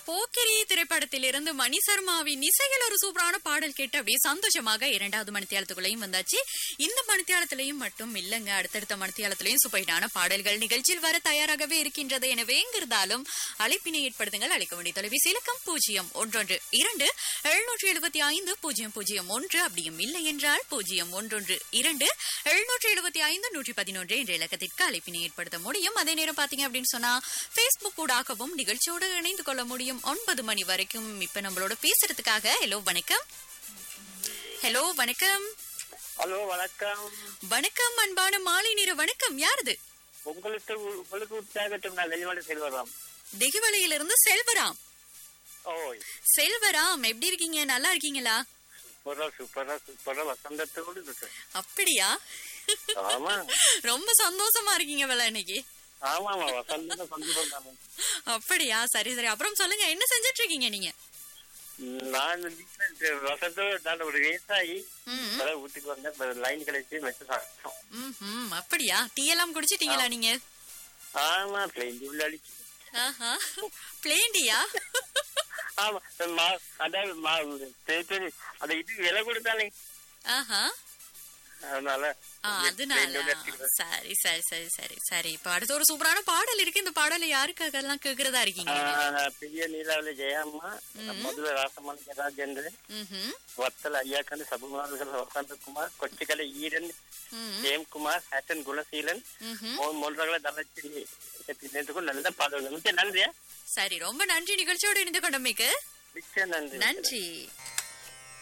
போக்கிரி திரைப்படத்திலிருந்து மணி சர்மாவின் இசையில் ஒரு சூப்பரான பாடல் கேட்டு அப்படியே சந்தோஷமாக இரண்டாவது மணித்தியாலத்துக்குள்ளேயும் வந்தாச்சு இந்த மணித்தியாலத்திலையும் மட்டும் இல்லங்க அடுத்தடுத்த மணித்தியாலத்திலையும் சூப்பரான பாடல்கள் நிகழ்ச்சியில் வர தயாராகவே இருக்கின்றது எனவே எங்கிருந்தாலும் அழைப்பினை ஏற்படுத்துங்கள் அழைக்க வேண்டிய தொலைபேசி இலக்கம் பூஜ்ஜியம் ஒன்றொன்று இரண்டு எழுநூற்றி எழுபத்தி ஐந்து பூஜ்ஜியம் பூஜ்ஜியம் ஒன்று அப்படியும் இல்லை என்றால் பூஜ்ஜியம் ஒன்றொன்று இரண்டு எழுநூற்றி எழுபத்தி ஐந்து நூற்றி பதினொன்று என்ற இலக்கத்திற்கு அழைப்பினை ஏற்படுத்த முடியும் அதே நேரம் பாத்தீங்க அப்படின்னு சொன்னா பேஸ்புக் ஊடாகவும் நிகழ்ச்சியோடு இணைந்து கொள்ள முடியும் ஒன்பது மணி வரைக்கும் இப்ப நம்மளோட பேசுறதுக்காக ஹலோ வணக்கம் ஹலோ வணக்கம் ஹலோ வணக்கம் வணக்கம் அன்பான மாலை நேர வணக்கம் யாருது உங்களுக்கு உங்களுக்கு உற்சாகட்டும் நான் வெளிநாடு செல்வராம் திகிவலையிலிருந்து செல்வராம் ஓய் செல்வராம் எப்படி இருக்கீங்க நல்லா இருக்கீங்களா சூப்பரா சூப்பரா சூப்பரா வசந்தத்தோடு இருக்கு அப்படியா ஆமா ரொம்ப சந்தோஷமா இருக்கீங்க வேலை இன்னைக்கு ஆமா ஆமா வசந்த சந்தோஷம் தானே அப்படியா சரி சரி அப்புறம் சொல்லுங்க என்ன செஞ்சுட்டு இருக்கீங்க நீங்க நான் வீட்டுல வசந்தோடு நான் ஒரு விவசாயி ம் இப்பதான் வீட்டுக்கு வந்தேன் லைன் கிடைச்சு வச்சு சாப்பிட்டோம் ம்ஹும், அப்படியா டீ எல்லாம் குடிச்சிட்டீங்களா நீங்க ஆமா பிளைன் அடிச்சு ஆஹா பிளேண்டியா ஆமா மா- அதாவது மா- சரி, சரி. அந்த இது விலை கொடுத்தானே ஆஹா அதனால ஆ, அதனால plain டீ அடிச்சுக்கிறேன். சரி சரி சரி சரி சரி இப்ப அடுத்து ஒரு சூப்பரான பாடல் இருக்கு இந்த பாடலை யாருக்காக எல்லாம் கேக்குறதா இருக்கீங்க ஆ, பெரிய நீலாவில ஜெயம்மா மதுரை ராசமன் ராஜேந்திரன் ம்ஹும், வத்தல் ஐயாக்கண்டு சபுமார்கள் வசந்தகுமார் கொச்சிக்கலை ஈரன் ம், ஜெயம்குமார் ஹேட்டன் குணசீலன் ம்ஹும். மூன்றாக தனலட்சுமி நேற்றுக்கும் நல்ல பாடல்கள் மிக்க நன்றியா சரி ரொம்ப நன்றி நிகழ்ச்சியோடு இணைந்து கொண்டமைக்கு மிக்க நன்றி நன்றி